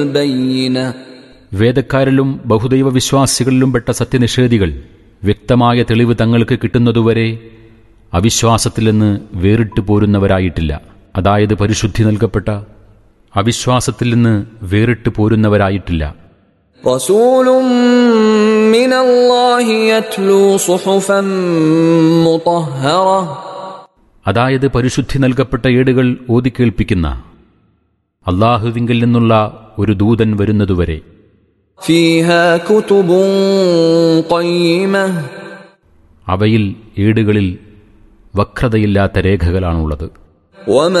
البينة വേദക്കാരിലും ബഹുദൈവ വിശ്വാസികളിലും പെട്ട സത്യനിഷേധികൾ വ്യക്തമായ തെളിവ് തങ്ങൾക്ക് കിട്ടുന്നതുവരെ അവിശ്വാസത്തിൽ നിന്ന് വേറിട്ട് പോരുന്നവരായിട്ടില്ല അതായത് പരിശുദ്ധി നൽകപ്പെട്ട അവിശ്വാസത്തിൽ നിന്ന് വേറിട്ട് പോരുന്നവരായിട്ടില്ല رسول من الله يتلو صحفا مطهرة അതായത് പരിശുദ്ധി നൽകപ്പെട്ട ഏടുകൾ ഓതിക്കേൾപ്പിക്കുന്ന അള്ളാഹുവിങ്കിൽ നിന്നുള്ള ഒരു ദൂതൻ വരുന്നതുവരെ فيها كتب قيمة അവയിൽ ഏടുകളിൽ വക്രതയില്ലാത്ത രേഖകളാണുള്ളത് وما